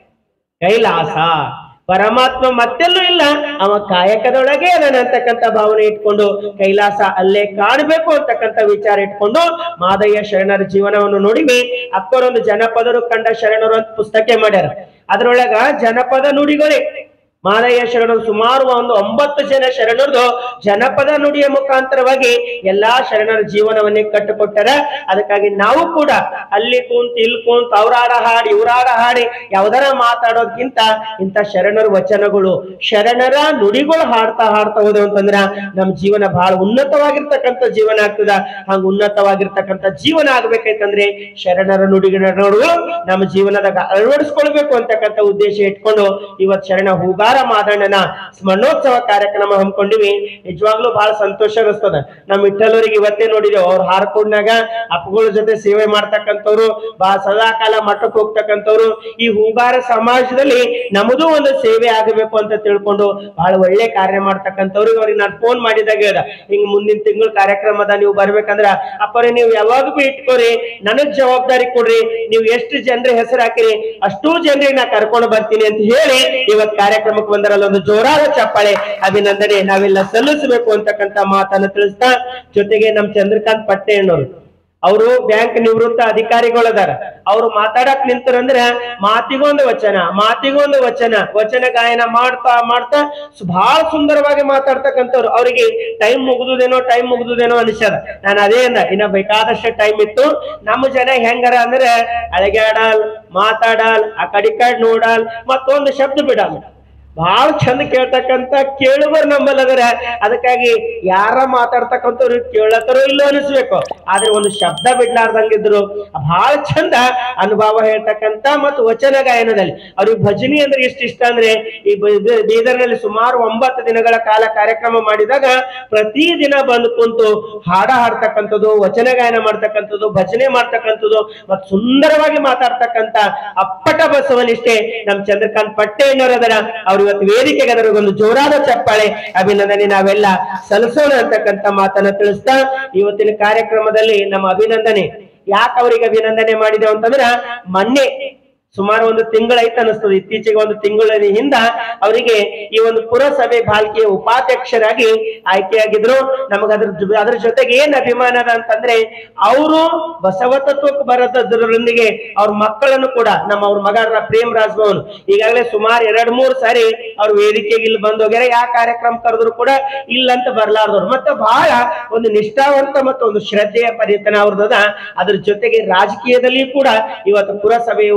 ಕೈಲಾಸ ಪರಮಾತ್ಮ ಮತ್ತೆಲ್ಲೂ ಇಲ್ಲ ಅವ ಕಾಯಕದೊಳಗೆ ಅದನ್ನ ಅಂತಕ್ಕಂಥ ಭಾವನೆ ಇಟ್ಕೊಂಡು ಕೈಲಾಸ ಅಲ್ಲೇ ಕಾಣಬೇಕು ಅಂತಕ್ಕಂಥ ವಿಚಾರ ಇಟ್ಕೊಂಡು ಮಾದಯ್ಯ ಶರಣರ ಜೀವನವನ್ನು ನೋಡಿವಿ ಅಕ್ಕೋರೊಂದು ಜನಪದರು ಕಂಡ ಶರಣರು ಅಂತ ಪುಸ್ತಕ ಮಾಡ್ಯಾರ ಅದ್ರೊಳಗ ಜನಪದ ನುಡಿಗಳೇ ಮಾದಯ್ಯ ಶರಣರು ಸುಮಾರು ಒಂದು ಒಂಬತ್ತು ಜನ ಶರಣರದು ಜನಪದ ನುಡಿಯ ಮುಖಾಂತರವಾಗಿ ಎಲ್ಲಾ ಶರಣರ ಜೀವನವನ್ನೇ ಕಟ್ಟಿಕೊಟ್ಟಾರ ಅದಕ್ಕಾಗಿ ನಾವು ಕೂಡ ಅಲ್ಲಿ ಕುಂತ ಇಲ್ಲಿ ಕುಂತ ಅವ್ರಾಡ ಹಾಡಿ ಇವ್ರಾಡ ಹಾಡಿ ಯಾವ್ದಾರ ಮಾತಾಡೋದ್ಕಿಂತ ಇಂಥ ಶರಣರ ವಚನಗಳು ಶರಣರ ನುಡಿಗಳು ಹಾಡ್ತಾ ಹಾಡ್ತಾ ಹೋದೆವು ಅಂತಂದ್ರ ನಮ್ ಜೀವನ ಬಹಳ ಉನ್ನತವಾಗಿರ್ತಕ್ಕಂಥ ಜೀವನ ಆಗ್ತದ ಹಂಗ ಉನ್ನತವಾಗಿರ್ತಕ್ಕಂಥ ಜೀವನ ಆಗ್ಬೇಕೈತಂದ್ರೆ ಶರಣರ ನುಡಿಗಳು ನಮ್ಮ ಜೀವನದಾಗ ಅಳವಡಿಸ್ಕೊಳ್ಬೇಕು ಅಂತಕ್ಕಂಥ ಉದ್ದೇಶ ಇಟ್ಕೊಂಡು ಇವತ್ ಶರಣ ಹೂಗಾರ ಮಾದಣ್ಣನ ಸ್ಮರಣೋತ್ಸವ ಕಾರ್ಯಕ್ರಮ ಹಮ್ಮಿಕೊಂಡಿವಿ ನಿಜವಾಗ್ಲೂ ಬಹಳ ಸಂತೋಷ ಅನಿಸ್ತದ ನಮ್ ವಿಠಲವರಿಗೆ ಇವತ್ತೇ ನೋಡಿದೇವು ಅವ್ರು ಹಾರ್ಕೊಂಡ್ನಾಗ ಅಪ್ಪಗಳ ಜೊತೆ ಸೇವೆ ಮಾಡ್ತಕ್ಕಂಥವ್ರು ಬಹಳ ಸದಾ ಕಾಲ ಮಠಕ್ಕೆ ಹೋಗ್ತಕ್ಕಂಥವ್ರು ಈ ಹೂಗಾರ ಸಮಾಜದಲ್ಲಿ ನಮ್ಮದು ಒಂದು ಸೇವೆ ಆಗಬೇಕು ಅಂತ ತಿಳ್ಕೊಂಡು ಬಹಳ ಒಳ್ಳೆ ಕಾರ್ಯ ಮಾಡ್ತಕ್ಕಂಥವ್ರಿಗೆ ಅವ್ರಿಗೆ ನಾನು ಫೋನ್ ಮಾಡಿದಾಗ ಹೇಳ್ದ ಹಿಂಗ್ ಮುಂದಿನ ತಿಂಗಳ ಕಾರ್ಯಕ್ರಮದ ನೀವು ಬರ್ಬೇಕಂದ್ರ ಅಪ್ಪರೇ ನೀವು ಯಾವಾಗ ಭೀ ಇಟ್ಕೋರಿ ನನಗ್ ಜವಾಬ್ದಾರಿ ಕೊಡ್ರಿ ನೀವು ಎಷ್ಟು ಜನರ ಹೆಸರು ಹಾಕಿರಿ ಅಷ್ಟೂ ಜನರಿಗೆ ನಾ ಕರ್ಕೊಂಡು ಬರ್ತೀನಿ ಅಂತ ಹೇಳಿ ಇವತ್ ಕಾರ್ಯಕ್ರಮಕ್ಕೆ ಬಂದರಲ್ಲ ಒಂದು ಜೋರಾದ ಚಪ್ಪಾಳೆ ಅಭಿನಂದನೆ ನಾವೆಲ್ಲ ಸಲ್ಲಿಸಬೇಕು ಅಂತಕ್ಕಂಥ ಮಾತನ್ನ ತಿಳಿಸ್ತಾ ಜೊತೆಗೆ ನಮ್ ಚಂದ್ರಕಾಂತ್ ಪಟ್ಟೆಣ್ಣವರು ಅವರು ಬ್ಯಾಂಕ್ ನಿವೃತ್ತ ಅಧಿಕಾರಿಗಳದಾರ ಅವ್ರು ಮಾತಾಡಕ್ ನಿಂತರಂದ್ರ ಮಾತಿಗೊಂದು ವಚನ ಮಾತಿಗೊಂದು ವಚನ ವಚನ ಗಾಯನ ಮಾಡ್ತಾ ಮಾಡ್ತಾ ಸು- ಬಹಳ ಸುಂದರವಾಗಿ ಮಾತಾಡ್ತಕ್ಕಂಥವ್ರು ಅವರಿಗೆ ಟೈಮ್ ಮುಗಿದುದೇನೋ ಟೈಮ್ ಮುಗಿದುದೇನೋ ಅನಿಸ್ಯದ ನಾನು ಅದೇ ಅಂದ ಇನ್ನ ಬೇಕಾದಷ್ಟು ಟೈಮ್ ಇತ್ತು ನಮ್ಮ ಜನ ಹೆಂಗಾರ ಅಂದ್ರೆ ಅಳಗ್ಯಾಡಲ್ ಮಾತಾಡಲ್ ಆ ಕಡಿ ಕಡೆ ನೋಡಲ್ ಮತ್ತೊಂದು ಶಬ್ದ ಬಿಡಲ್ಲ ಬಹಳ ಚಂದ ಕೇಳ್ತಕ್ಕಂತ ಕೇಳುವರು ನಮ್ಮಲ್ಲಿ ಅದರ ಅದಕ್ಕಾಗಿ ಯಾರ ಮಾತಾಡ್ತಕ್ಕಂಥವ್ರು ಕೇಳತ್ತರೋ ಇಲ್ಲೋ ಅನಿಸ್ಬೇಕು ಆದ್ರೆ ಒಂದು ಶಬ್ದ ಬಿಡ್ಲಾರ್ದಂಗಿದ್ರು ಬಹಳ ಚಂದ ಅನುಭವ ಹೇಳ್ತಕ್ಕಂತ ಮತ್ತು ವಚನ ಗಾಯನದಲ್ಲಿ ಅವ್ರಿಗೆ ಭಜನಿ ಅಂದ್ರೆ ಇಷ್ಟ ಇಷ್ಟ ಅಂದ್ರೆ ಈ ಬ- ಬ- ಬೀದರ್ನಲ್ಲಿ ಸುಮಾರು ಒಂಬತ್ತು ದಿನಗಳ ಕಾಲ ಕಾರ್ಯಕ್ರಮ ಮಾಡಿದಾಗ ಪ್ರತಿ ದಿನ ಬಂದು ಕುಂತು ಹಾಡ ಹಾಡ್ತಕ್ಕಂಥದ್ದು ವಚನ ಗಾಯನ ಮಾಡ್ತಕ್ಕಂಥದ್ದು ಭಜನೆ ಮಾಡ್ತಕ್ಕಂಥದ್ದು ಮತ್ತು ಸುಂದರವಾಗಿ ಮಾತಾಡ್ತಕ್ಕಂತ ಅಪ್ಪಟ ಬಸವನಿಷ್ಠೆ ನಮ್ ಚಂದ್ರಕಾಂತ್ ಪಟ್ಟೆಣ್ಣವರದರ ಅವ್ರು ಇವತ್ತು ವೇದಿಕೆಗೆ ಅದರ ಒಂದು ಜೋರಾದ ಚಪ್ಪಾಳೆ ಅಭಿನಂದನೆ ನಾವೆಲ್ಲ ಸಲ್ಲಿಸೋಣ ಅಂತಕ್ಕಂಥ ಮಾತನ್ನ ತಿಳಿಸ್ತಾ ಇವತ್ತಿನ ಕಾರ್ಯಕ್ರಮದಲ್ಲಿ ನಮ್ಮ ಅಭಿನಂದನೆ ಯಾಕೆ ಅವರಿಗೆ ಅಭಿನಂದನೆ ಮಾಡಿದೆವು ಅಂತಂದ್ರ ಮೊನ್ನೆ ಸುಮಾರು ಒಂದು ತಿಂಗಳೈತೆ ಅನಿಸ್ತದೆ ಇತ್ತೀಚೆಗೆ ಒಂದು ತಿಂಗಳ ಹಿಂದ ಅವರಿಗೆ ಈ ಒಂದು ಪುರಸಭೆ ಬಾಲ್ಕಿಯ ಉಪಾಧ್ಯಕ್ಷರಾಗಿ ಆಯ್ಕೆಯಾಗಿದ್ರು ನಮಗ ಅದ್ರ ಜೊ- ಅದ್ರ ಜೊತೆಗೆ ಏನ್ ಅಭಿಮಾನ ಅದ ಅಂತಂದ್ರೆ ಅವರು ಬಸವ ತತ್ವಕ್ಕೆ ಬರೋದ್ರೊಂದಿಗೆ ಅವ್ರ ಮಕ್ಕಳನ್ನು ಕೂಡ ನಮ್ಮ ಅವ್ರ ಮಗ ಪ್ರೇಮ್ ರಾಜ್ಭವನ್ ಈಗಾಗಲೇ ಸುಮಾರು ಎರಡ್ ಮೂರ್ ಸಾರಿ ಅವ್ರ ವೇದಿಕೆಗೆ ಇಲ್ಲಿ ಬಂದು ಹೋಗ್ಯಾರ ಯಾವ ಕಾರ್ಯಕ್ರಮ ಕರೆದ್ರು ಕೂಡ ಇಲ್ಲ ಅಂತ ಬರ್ಲಾರ್ದವ್ರು ಮತ್ತೆ ಬಹಳ ಒಂದು ನಿಷ್ಠಾವಂತ ಮತ್ತು ಒಂದು ಶ್ರದ್ಧೆಯ ಪರಿತನ ಅವ್ರದದ ಅದ್ರ ಜೊತೆಗೆ ರಾಜಕೀಯದಲ್ಲಿ ಕೂಡ ಇವತ್ತು ಪುರಸಭೆಯ ಉಪಾಧ್ಯಕ್ಷ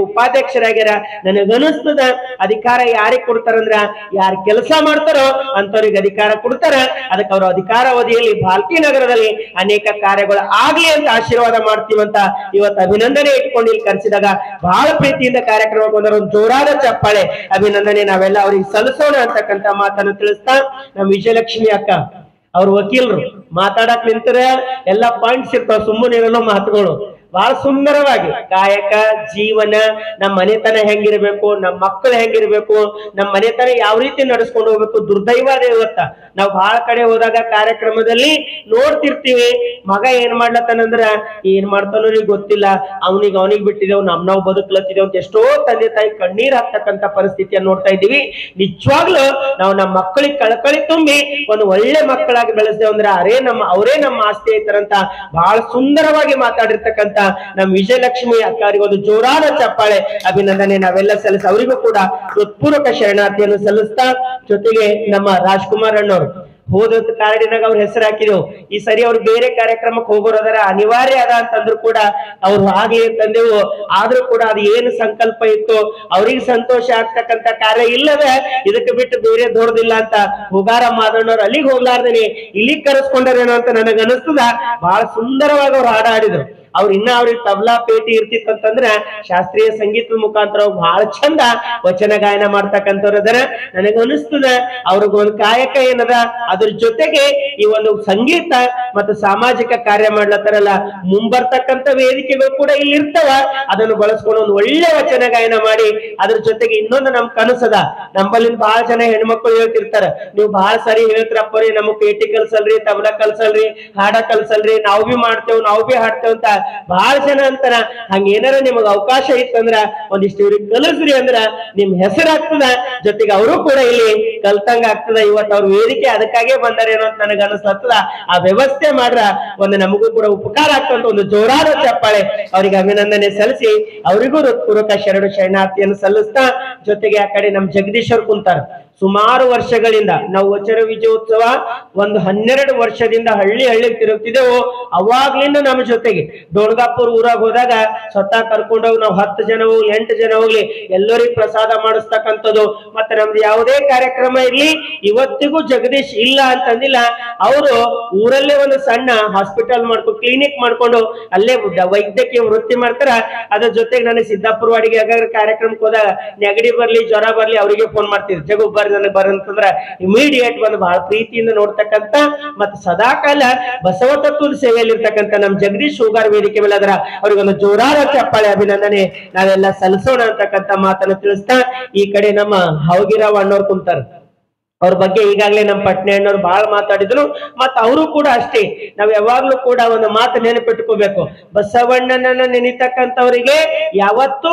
ಉಪಾಧ್ಯಕ್ಷರಾಗ್ಯಾರ ನನಗನಿಸ್ತದ ಅಧಿಕಾರ ಯಾರಿಗ್ ಕೊಡ್ತಾರಂದ್ರ ಯಾರ್ ಕೆಲಸ ಮಾಡ್ತಾರೋ ಅಂತವ್ರಿಗೆ ಅಧಿಕಾರ ಕೊಡ್ತಾರ ಅದಕ್ಕೆ ಅವ್ರ ಅಧಿಕಾರಾವಧಿಯಲ್ಲಿ ಭಾರತೀಯ ನಗರದಲ್ಲಿ ಅನೇಕ ಕಾರ್ಯಗಳು ಆಗ್ಲಿ ಅಂತ ಆಶೀರ್ವಾದ ಮಾಡ್ತೀವಂತ ಇವತ್ತು ಅಭಿನಂದನೆ ಇಟ್ಕೊಂಡು ಇಲ್ಲಿ ಕರೆಸಿದಾಗ ಬಹಳ ಪ್ರೀತಿಯಿಂದ ಕಾರ್ಯಕ್ರಮ ಬಂದರ ಒಂದು ಜೋರಾದ ಚಪ್ಪಾಳೆ ಅಭಿನಂದನೆ ನಾವೆಲ್ಲ ಅವ್ರಿಗೆ ಸಲ್ಲಿಸೋಣ ಅಂತಕ್ಕಂತ ಮಾತನ್ನು ತಿಳಿಸ್ತಾ ನಮ್ಮ ವಿಜಯಲಕ್ಷ್ಮಿ ಅಕ್ಕ ಅವ್ರ ವಕೀಲರು ಮಾತಾಡಕ್ ನಿಂತರ ಎಲ್ಲಾ ಪಾಯಿಂಟ್ಸ್ ಇರ್ತಾವ ಸುಮ್ಮನೆ ಇರಲ್ಲ ಮಾತುಗಳು ಬಹಳ ಸುಂದರವಾಗಿ ಕಾಯಕ ಜೀವನ ನಮ್ಮ ಮನೆತನ ಹೆಂಗಿರ್ಬೇಕು ನಮ್ಮ ಮಕ್ಕಳು ಹೆಂಗಿರ್ಬೇಕು ನಮ್ಮ ಮನೆತನ ಯಾವ ರೀತಿ ನಡೆಸ್ಕೊಂಡು ಹೋಗ್ಬೇಕು ದುರ್ದೈವ ಅದೇ ಇವತ್ತ ನಾವು ಬಹಳ ಕಡೆ ಹೋದಾಗ ಕಾರ್ಯಕ್ರಮದಲ್ಲಿ ನೋಡ್ತಿರ್ತೀವಿ ಮಗ ಏನ್ ಮಾಡ್ಲತ್ತಾನಂದ್ರ ಏನ್ ಮಾಡ್ತಾನೋ ಈಗ ಗೊತ್ತಿಲ್ಲ ಅವನಿಗೆ ಅವನಿಗೆ ಬಿಟ್ಟಿದೇವ್ ನಮ್ ನಾವು ಬದುಕ್ಲತ್ತಿದೇವ್ ಅಂತ ಎಷ್ಟೋ ತಂದೆ ತಾಯಿ ಕಣ್ಣೀರ್ ಹಾಕ್ತಕ್ಕಂತ ಪರಿಸ್ಥಿತಿಯನ್ನು ನೋಡ್ತಾ ಇದೀವಿ ನಿಜವಾಗ್ಲೂ ನಾವು ನಮ್ಮ ಮಕ್ಕಳಿಗೆ ಕಳಕಳಿ ತುಂಬಿ ಒಂದು ಒಳ್ಳೆ ಮಕ್ಕಳಾಗಿ ಬೆಳೆಸ್ತೇವೆ ಅಂದ್ರೆ ಅರೇ ನಮ್ಮ ಅವರೇ ನಮ್ಮ ಆಸ್ತಿ ಐತಾರಂತ ಬಹಳ ಸುಂದರವಾಗಿ ಮಾತಾಡಿರ್ತಕ್ಕಂತ ನಮ್ಮ ವಿಜಯಲಕ್ಷ್ಮಿ ಅಕ್ಕವರಿಗೆ ಒಂದು ಜೋರಾದ ಚಪ್ಪಾಳೆ ಅಭಿನಂದನೆ ನಾವೆಲ್ಲ ಸಲ್ಲಿಸ ಅವರಿಗೂ ಕೂಡ ಹೃತ್ಪೂರ್ವಕ ಶರಣಾರ್ಥಿಯನ್ನು ಸಲ್ಲಿಸ್ತಾ ಜೊತೆಗೆ ನಮ್ಮ ರಾಜ್ಕುಮಾರ್ ಅಣ್ಣವ್ರು ಹೋದ ಕಾರಡಿನಾಗ ಅವ್ರ ಹೆಸರು ಹಾಕಿದೆವು ಈ ಸರಿ ಅವ್ರು ಬೇರೆ ಕಾರ್ಯಕ್ರಮಕ್ಕೆ ಹೋಗೋರದರ ಅನಿವಾರ್ಯ ಅದ ಅಂತಂದ್ರು ಕೂಡ ಅವ್ರು ಆಗ್ಲಿ ಅಂತಂದೆವು ಆದ್ರೂ ಕೂಡ ಅದು ಏನು ಸಂಕಲ್ಪ ಇತ್ತು ಅವ್ರಿಗೆ ಸಂತೋಷ ಆಗ್ತಕ್ಕಂತ ಕಾರ್ಯ ಇಲ್ಲದ ಇದಕ್ಕೆ ಬಿಟ್ಟು ಬೇರೆ ದೊಡ್ಡದಿಲ್ಲ ಅಂತ ಹುಗಾರ ಮಾದಣ್ಣವ್ರು ಅಲ್ಲಿಗೆ ಹೋಗ್ಲಾರ್ದೇನೆ ಇಲ್ಲಿಗೆ ಕರೆಸ್ಕೊಂಡಾರೇನೋ ಅಂತ ನನಗ ಅನಿಸ್ತದ ಬಹಳ ಸುಂದರವಾಗಿ ಅವ್ರು ಹಾಡ ಆಡಿದ್ರು ಅವ್ರ ಇನ್ನ ಅವ್ರಿಗೆ ತಬ್ಲಾ ಪೇಟಿ ಇರ್ತಿತ್ತಂತಂದ್ರ ಶಾಸ್ತ್ರೀಯ ಸಂಗೀತದ ಮುಖಾಂತರ ಅವ್ರು ಬಹಳ ಚಂದ ವಚನ ಗಾಯನ ಮಾಡ್ತಕ್ಕಂಥವ್ರು ಅದರ ನನಗ ಅನಿಸ್ತದ ಅವ್ರಿಗೆ ಒಂದು ಕಾಯಕ ಏನದ ಅದ್ರ ಜೊತೆಗೆ ಈ ಒಂದು ಸಂಗೀತ ಮತ್ತು ಸಾಮಾಜಿಕ ಕಾರ್ಯ ಮಾಡ್ಲತ್ತಾರಲ್ಲ ಮುಂಬರ್ತಕ್ಕಂಥ ವೇದಿಕೆಗಳು ಕೂಡ ಇಲ್ಲಿ ಇರ್ತಾವ ಅದನ್ನು ಬಳಸ್ಕೊಂಡು ಒಂದು ಒಳ್ಳೆ ವಚನ ಗಾಯನ ಮಾಡಿ ಅದ್ರ ಜೊತೆಗೆ ಇನ್ನೊಂದು ನಮ್ ಕನಸದ ನಮ್ಮಲ್ಲಿ ಬಹಳ ಜನ ಹೆಣ್ಮಕ್ಳು ಹೇಳ್ತಿರ್ತಾರ ನೀವು ಬಹಳ ಸರಿ ಹೇಳ್ತಿರಪ್ಪ ರೀ ನಮಗ್ ಪೇಟಿ ಕಲ್ಸಲ್ರಿ ತಬಲ ಕಲ್ಸಲ್ರಿ ಹಾಡ ಕಲ್ಸಲ್ರಿ ನಾವು ಬಿ ಮಾಡ್ತೇವ್ ನಾವು ಬಿ ಹಾಡ್ತೇವ್ ಅಂತ ಬಹಳ ಜನ ಅಂತಾರ ಹಂಗ ಏನಾರ ನಿಮಗ್ ಅವಕಾಶ ಇತ್ತಂದ್ರ ಒಂದಿಷ್ಟು ಇವ್ರಿಗೆ ಕಲಿಸ್ರಿ ಅಂದ್ರ ನಿಮ್ ಹೆಸರು ಆಗ್ತದ ಜೊತೆಗೆ ಅವರು ಕೂಡ ಇಲ್ಲಿ ಕಲ್ತಂಗ ಆಗ್ತದ ಇವತ್ತು ಅವ್ರ ವೇದಿಕೆ ಅದಕ್ಕಾಗೇ ಬಂದಾರೇನೋ ಅಂತ ನನಗ ಅನಿಸ್ತದ ಆ ವ್ಯವಸ್ಥೆ ಮಾಡ್ರ ಒಂದು ನಮಗೂ ಕೂಡ ಉಪಕಾರ ಆಗ್ತಂತ ಒಂದು ಜೋರಾದ ಚಪ್ಪಾಳೆ ಅವರಿಗೆ ಅಭಿನಂದನೆ ಸಲ್ಲಿಸಿ ಅವರಿಗೂ ಹೃತ್ಪೂರ್ವಕ ಶರಣು ಶರಣಾರ್ಥಿಯನ್ನು ಸಲ್ಲಿಸ್ತಾ ಜೊತೆಗೆ ಆ ಕಡೆ ನಮ್ ಜಗದೀಶ್ ಅವ್ರು ಕುಂತಾರ ಸುಮಾರು ವರ್ಷಗಳಿಂದ ನಾವು ವಚನ ವಿಜಯೋತ್ಸವ ಒಂದು ಹನ್ನೆರಡು ವರ್ಷದಿಂದ ಹಳ್ಳಿ ಹಳ್ಳಿಗೆ ತಿರುಗ್ತಿದ್ದೆವು ಅವಾಗ್ಲಿಂದ ನಮ್ಮ ಜೊತೆಗೆ ಡೋಣ್ಗಾಪುರ್ ಊರಾಗ ಹೋದಾಗ ಸ್ವತಃ ಕರ್ಕೊಂಡೋಗಿ ನಾವು ಹತ್ತು ಜನ ಹೋಗ್ಲಿ ಎಂಟು ಜನ ಹೋಗ್ಲಿ ಎಲ್ಲರಿಗೂ ಪ್ರಸಾದ ಮಾಡಿಸ್ತಕ್ಕಂಥದ್ದು ಮತ್ತೆ ನಮ್ದು ಯಾವುದೇ ಕಾರ್ಯಕ್ರಮ ಇರ್ಲಿ ಇವತ್ತಿಗೂ ಜಗದೀಶ್ ಇಲ್ಲ ಅಂತಂದಿಲ್ಲ ಅವರು ಊರಲ್ಲೇ ಒಂದು ಸಣ್ಣ ಹಾಸ್ಪಿಟಲ್ ಮಾಡ್ಕೊಂಡು ಕ್ಲಿನಿಕ್ ಮಾಡ್ಕೊಂಡು ಅಲ್ಲೇ ದ- ವೈದ್ಯಕೀಯ ವೃತ್ತಿ ಮಾಡ್ತಾರ ಅದ್ರ ಜೊತೆಗೆ ನನಗೆ ಸಿದ್ದಾಪುರ ವಾಡಿಗೆ ಯಾವ್ದಾದ್ರು ಕಾರ್ಯಕ್ರಮಕ್ಕೆ ಹೋದಾಗ ನೆಗಡಿ ಬರ್ಲಿ ಜ್ವರ ಬರ್ಲಿ ಅವರಿಗೆ ಫೋನ್ ಮಾಡ್ತಿದ್ರು ಜಗು ಬರ್ರಿ ನನಗೆ ಬರಂತಂದ್ರ ಇಮಿಡಿಯೇಟ್ ಬಂದು ಬಹಳ ಪ್ರೀತಿಯಿಂದ ನೋಡ್ತಕ್ಕಂತ ಮತ್ತೆ ಸದಾಕಾಲ ಬಸವ ತತ್ವದ ಸೇವೆಯಲ್ಲಿ ಇರ್ತಕ್ಕಂಥ ನಮ್ ಜಗದೀಶ್ ಶೂಗಾರ್ ವೇದಿಕೆ ಮೇಲೆ ಅದರ ಅವ್ರಿಗೆ ಒಂದು ಜೋರಾದ ಚಪ್ಪಾಳೆ ಅಭಿನಂದನೆ ನಾವೆಲ್ಲ ಸಲ್ಲಿಸೋಣ ಅಂತಕ್ಕಂಥ ಮಾತನ್ನು ತಿಳಿಸ್ತಾ ಈ ಕಡೆ ನಮ್ಮ ಹವಗಿರಾವ್ ಅಣ್ಣವ್ರು ಕುಂತಾರ ಅವ್ರ ಬಗ್ಗೆ ಈಗಾಗಲೇ ನಮ್ಮ ಪಟ್ನೆ ಅಣ್ಣವ್ರು ಬಹಳ ಮಾತಾಡಿದ್ರು ಮತ್ತ ಅವರು ಕೂಡ ಅಷ್ಟೇ ನಾವ್ ಯಾವಾಗ್ಲೂ ಕೂಡ ಒಂದು ಮಾತು ನೆನಪಿಟ್ಕೋಬೇಕು ಬಸವಣ್ಣನನ್ನ ನೆನಿತಕ್ಕಂಥವರಿಗೆ ಯಾವತ್ತೂ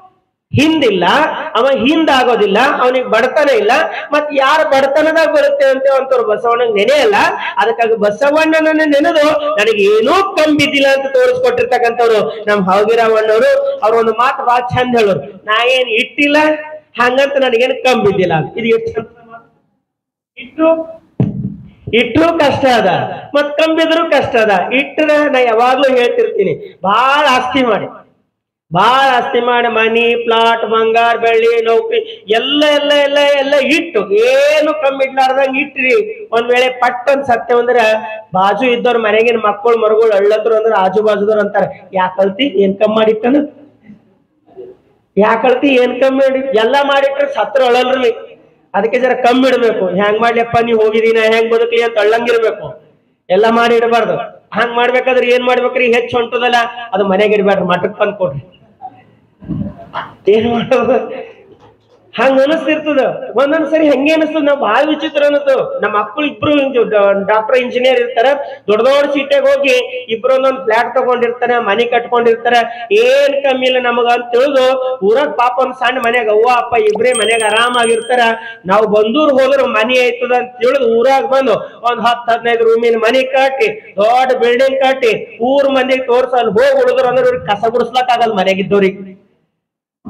ಹಿಂದಿಲ್ಲ ಅವ ಹಿಂದಾಗೋದಿಲ್ಲ ಅವನಿಗೆ ಬಡತನ ಇಲ್ಲ ಮತ್ ಯಾರ ಬಡತನದಾಗ ಬರುತ್ತೆ ಅಂತ ಅಂತವ್ರು ಬಸವಣ್ಣಗ್ ನೆನೆಯಲ್ಲ ಅದಕ್ಕಾಗಿ ಬಸವಣ್ಣನನ್ನ ನೆನೆದು ನನಗೆ ಏನೂ ಕಂಬಿದ್ದಿಲ್ಲ ಅಂತ ತೋರಿಸ್ಕೊಟ್ಟಿರ್ತಕ್ಕಂಥವ್ರು ನಮ್ ಹಾವಿರಾವಣ್ಣವರು ಅವ್ರ ಒಂದು ಮಾತು ಬಹಳ ಚಂದ ಹೇಳೋರು ನಾ ಏನ್ ಇಟ್ಟಿಲ್ಲ ಹಂಗಂತ ನನಗೇನು ಕಂಬಿದ್ದಿಲ್ಲ ಅಂತ. ಇದು ಎಷ್ಟು ಚಂದ ಮಾತು. ಇಟ್ಟು ಇಟ್ರು ಕಷ್ಟ ಅದ ಮತ್ ಕಂಬಿದ್ರು ಕಷ್ಟ ಅದ ಇಟ್ರ ನಾ ಯಾವಾಗ್ಲೂ ಹೇಳ್ತಿರ್ತೀನಿ ಬಹಳ ಆಸ್ತಿ ಮಾಡಿ ಬಹಳ ಆಸ್ತಿ ಮಾಡಿ ಮನಿ ಪ್ಲಾಟ್ ಬಂಗಾರ ಬೆಳ್ಳಿ ನೌಕರಿ ಎಲ್ಲ ಎಲ್ಲ ಎಲ್ಲ ಎಲ್ಲ ಇಟ್ಟು ಏನು ಕಮ್ಮಿ ಇಡ್ಲಾರ್ದಂಗ ಇಟ್ರಿ ಒಂದ್ ವೇಳೆ ಪಟ್ ಅಂತ ಸತ್ಯ ಅಂದ್ರ ಬಾಜು ಇದ್ದವ್ರ ಮನೆಗಿನ ಮಕ್ಕಳು ಮರುಗಳು ಅಳ್ಳದ್ರು ಅಂದ್ರ ಆಜು ಬಾಜುದವ್ರು ಅಂತಾರ ಯಾಕಲ್ತಿ ಏನ್ ಕಮ್ಮಿ ಮಾಡಿಟ್ಟನು ಯಾಕಳ್ತಿ ಏನ್ ಕಮ್ಮಿ ಮಾಡಿ ಎಲ್ಲ ಮಾಡಿಟ್ರೆ ಸತ್ರ ಅಳಲ್ರಿ ಅದಕ್ಕೆ ಜರ ಕಮ್ಮಿ ಇಡ್ಬೇಕು ಹೆಂಗ್ ಮಾಡ್ಲಿಯಪ್ಪ ನೀ ಹೋಗಿದೀನ ಹೆಂಗ್ ಬದುಕಲಿ ಅಂತ ಅಳ್ಳಂಗಿರ್ಬೇಕು ಎಲ್ಲ ಮಾಡಿ ಇಡಬಾರ್ದು ಹಂಗ್ ಮಾಡ್ಬೇಕಾದ್ರೆ ಏನ್ ಮಾಡ್ಬೇಕ್ರಿ ಹೆಚ್ಚು ಹೊಂಟದಲ್ಲ ಅದು ಮನೆಗೆ ಇಡ್ಬೇಡ್ರಿ ಮಠಕ್ ತಂದ್ ಕೊಡ್ರಿ ಏನ್ ಮಾಡೋದು ಹಂಗ ಅನಿಸ್ತಿರ್ತದ ಒಂದೊಂದ್ ಸರಿ ಹಂಗೆ ಅನಿಸ್ತದ ನಾವ್ ಬಾಳ ವಿಚಿತ್ರ ಅನಿಸ್ತು ನಮ್ಮ ಮಕ್ಕಳು ಇಬ್ರು ಡಾಕ್ಟರ್ ಇಂಜಿನಿಯರ್ ಇರ್ತಾರ ದೊಡ್ಡ ದೊಡ್ಡ ಸೀಟಾಗ ಹೋಗಿ ಇಬ್ರು ಒಂದೊಂದ್ ಫ್ಲಾಟ್ ತಗೊಂಡಿರ್ತಾರ ಮನಿ ಕಟ್ಕೊಂಡಿರ್ತಾರ ಏನ್ ಕಮ್ಮಿ ಇಲ್ಲ ನಮಗ ಅಂತ ತಿಳಿದು ಊರಾಗ ಪಾಪ ಒಂದ್ ಸಣ್ಣ ಮನ್ಯಾಗ ಅವ್ವ ಅಪ್ಪ ಇಬ್ರೇ ಮನ್ಯಾಗ ಆರಾಮಾಗಿರ್ತಾರ ನಾವು ಬಂದೂರ್ ಹೋದ್ರ ಮನಿ ಆಯ್ತದ ಅಂತ ತಿಳಿದು ಊರಾಗ ಬಂದು ಒಂದ್ ಹತ್ತು ಹದಿನೈದು ರೂಮಿನ ಮನಿ ಕಟ್ಟಿ ದೊಡ್ಡ ಬಿಲ್ಡಿಂಗ್ ಕಟ್ಟಿ ಊರ್ ಮಂದಿಗೆ ತೋರ್ಸ ಅಲ್ಲಿ ಹೋಗಿ ಉಳಿದ್ರು ಅಂದ್ರೆ ಇವ್ರಿಗೆ ಕಸ ಗುಡಿಸ್ಲಕ್ ಆಗಲ್ಲ ಮನೆಗಿದ್ದವ್ರಿಗೆ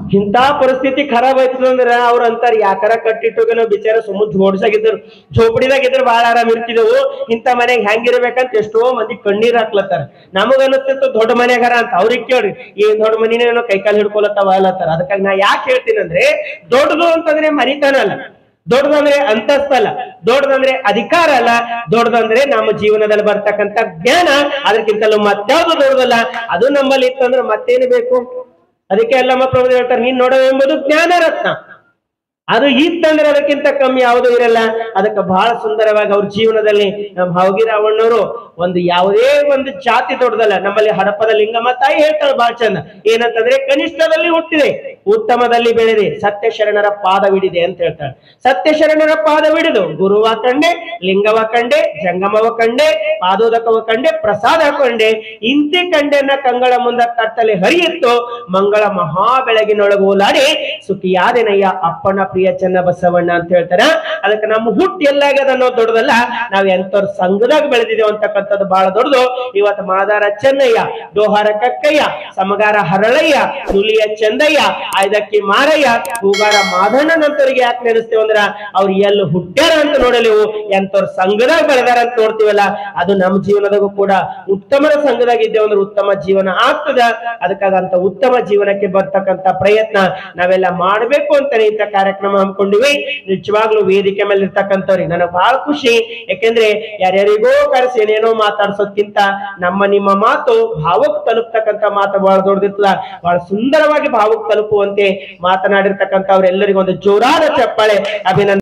ಇಂಥ ಪರಿಸ್ಥಿತಿ ಖರಾಬ್ ಆಯ್ತದಂದ್ರ ಅವ್ರ ಅಂತಾರ ಯಾಕಾರ ಕಟ್ಟಿಟ್ಟೋಗ ನಾವು ಬಿಚಾರ ಸುಮ್ಮ ಜೋಡ್ಸಾಗಿದ್ರು ಝೋಪಡಿದಾಗಿದ್ರು ಬಾಳ ಆರಾಮ್ ಇರ್ತಿದೆವು ಇಂಥ ಮನೆಗ್ ಹೆಂಗಿರ್ಬೇಕಂತ ಎಷ್ಟೋ ಮಂದಿ ಕಣ್ಣೀರ್ ಹಾಕ್ಲತ್ತಾರ ನಮಗ ಅನಿಸ್ತಿತ್ತು ದೊಡ್ಡ ಮನೆಗಾರ ಅಂತ ಅವ್ರಿಗೆ ಕೇಳ್ರಿ ಏನ್ ದೊಡ್ಡ ಮನಿನೇನೋ ಕೈಕಾಲು ಹಿಡ್ಕೊಲತ್ತಾವ ಅಲ್ಲತ್ತಾರ ಅದಕ್ಕಾಗಿ ನಾ ಯಾಕೆ ಹೇಳ್ತೀನಿ ಅಂದ್ರೆ ದೊಡ್ಡದು ಅಂತಂದ್ರೆ ಮನಿತನ ಅಲ್ಲ ದೊಡ್ಡದಂದ್ರೆ ಅಂತಸ್ತಲ್ಲ ದೊಡ್ಡದಂದ್ರೆ ಅಧಿಕಾರ ಅಲ್ಲ ದೊಡ್ಡದಂದ್ರೆ ನಮ್ಮ ಜೀವನದಲ್ಲಿ ಬರ್ತಕ್ಕಂಥ ಜ್ಞಾನ ಅದಕ್ಕಿಂತಲೂ ಮತ್ಯಾವ್ದು ದೊಡ್ಡದಲ್ಲ ಅದು ನಮ್ಮಲ್ಲಿ ಇತ್ತಂದ್ರೆ ಮತ್ತೇನು ಬೇಕು ಅದಕ್ಕೆ ಎಲ್ಲಮ್ಮ ಪ್ರಭು ಹೇಳ್ತಾರೆ ನೀನ್ ನೋಡವೆಂಬುದು ಜ್ಞಾನ ರತ್ನ ಅದು ಇತ್ತಂದ್ರೆ ಅದಕ್ಕಿಂತ ಕಮ್ಮಿ ಯಾವುದೂ ಇರಲ್ಲ ಅದಕ್ಕೆ ಬಹಳ ಸುಂದರವಾಗಿ ಅವ್ರ ಜೀವನದಲ್ಲಿ ನಮ್ಮ ಭಾವಗಿರಾವಣ್ಣವರು ಒಂದು ಯಾವುದೇ ಒಂದು ಜಾತಿ ದೊಡ್ಡದಲ್ಲ ನಮ್ಮಲ್ಲಿ ಹಡಪದ ಲಿಂಗಮ್ಮ ತಾಯಿ ಹೇಳ್ತಾಳೆ ಬಹಳ ಚಂದ ಏನಂತಂದ್ರೆ ಕನಿಷ್ಠದಲ್ಲಿ ಹುಟ್ಟಿದೆ ಉತ್ತಮದಲ್ಲಿ ಬೆಳೆದೆ ಸತ್ಯ ಶರಣರ ಪಾದವಿಡಿದೆ ಅಂತ ಹೇಳ್ತಾಳೆ ಸತ್ಯ ಶರಣರ ಪಾದವಿಡಿದು ಗುರುವ ಕಂಡೆ ಲಿಂಗವ ಕಂಡೆ ಜಂಗಮವ ಕಂಡೆ ಪಾದೋದಕವ ಕಂಡೆ ಪ್ರಸಾದ ಕಂಡೆ ಇಂತಿ ಕಂಡೆನ ಕಂಗಳ ಮುಂದ ತಟ್ಟಲೆ ಹರಿಯಿತ್ತು ಮಂಗಳ ಮಹಾ ಬೆಳಗಿನೊಳಗೆ ಓಲಾಡಿ ಸುಖಿಯಾದೆನಯ್ಯ ಅಪ್ಪನ ಪ್ರಿಯ ಚೆನ್ನ ಬಸವಣ್ಣ ಅಂತ ಹೇಳ್ತಾರ ಅದಕ್ಕೆ ನಮ್ಮ ಹುಟ್ಟು ಎಲ್ಲಾಗದ ಅನ್ನೋದು ದೊಡ್ಡದಲ್ಲ ನಾವ್ ಎಂತವ್ರ ಸಂಘದಾಗ ಬೆಳೆದಿದ್ದೇವೆ ಅಂತಕ್ಕಂಥದ್ದು ಬಹಳ ದೊಡ್ಡದು ಇವತ್ತು ಮಾದಾರ ಚೆನ್ನಯ್ಯ ಡೋಹಾರ ಕಕ್ಕಯ್ಯ ಸಮಗಾರ ಹರಳಯ್ಯ ನುಲಿಯ ಚಂದಯ್ಯ ಆಯ್ದಕ್ಕಿ ಮಾರಯ್ಯ ಹೂಗಾರ ಮಾಧಣ್ಣನಂತವ್ರಿಗೆ ಯಾಕೆ ನೆನೆಸ್ತೇವೆ ಅಂದ್ರ ಅವ್ರು ಎಲ್ಲಿ ಹುಟ್ಟ್ಯಾರ ಅಂತ ನೋಡಲಿವು ಎಂತವ್ರ ಸಂಘದಾಗ ಬೆಳೆದಾರ ಅಂತ ನೋಡ್ತೀವಲ್ಲ ಅದು ನಮ್ಮ ಜೀವನದಾಗೂ ಕೂಡ ಉತ್ತಮರ ಸಂಘದಾಗ ಇದ್ದೇವೆ ಅಂದ್ರೆ ಉತ್ತಮ ಜೀವನ ಆಗ್ತದ ಅದಕ್ಕಾಗಂತ ಉತ್ತಮ ಜೀವನಕ್ಕೆ ಬರ್ತಕ್ಕಂತ ಪ್ರಯತ್ನ ನಾವೆಲ್ಲ ಮಾಡ್ಬೇಕು ಅಂತಾನೆ ಇಂಥ ಕಾರ್ಯಕ್ರಮ ಹಮ್ಮಿಕೊಂಡಿವಿ ನಿಜವಾಗ್ಲೂ ವೇದಿಕೆ ಮೇಲೆ ಇರ್ತಕ್ಕಂಥವ್ರಿಗೆ ನನಗೆ ಬಹಳ ಖುಷಿ ಯಾಕೆಂದ್ರೆ ಯಾರ್ಯಾರಿಗೋ ಕರೆಸಿ ಏನೇನೋ ಮಾತಾಡ್ಸೋದ್ಕಿಂತ ನಮ್ಮ ನಿಮ್ಮ ಮಾತು ಭಾವಕ್ ತಲುಪ್ತಕ್ಕಂಥ ಮಾತು ಬಹಳ ದೊಡ್ಡದಿರ್ತದ ಬಹಳ ಸುಂದರವಾಗಿ ಭಾವಕ್ ತಲುಪುವಂತೆ ಮಾತನಾಡಿರ್ತಕ್ಕಂಥ ಅವರೆಲ್ಲರಿಗೂ ಒಂದು ಜೋರಾದ ಚಪ್ಪಾಳೆ ಅಭಿನಂದನೆ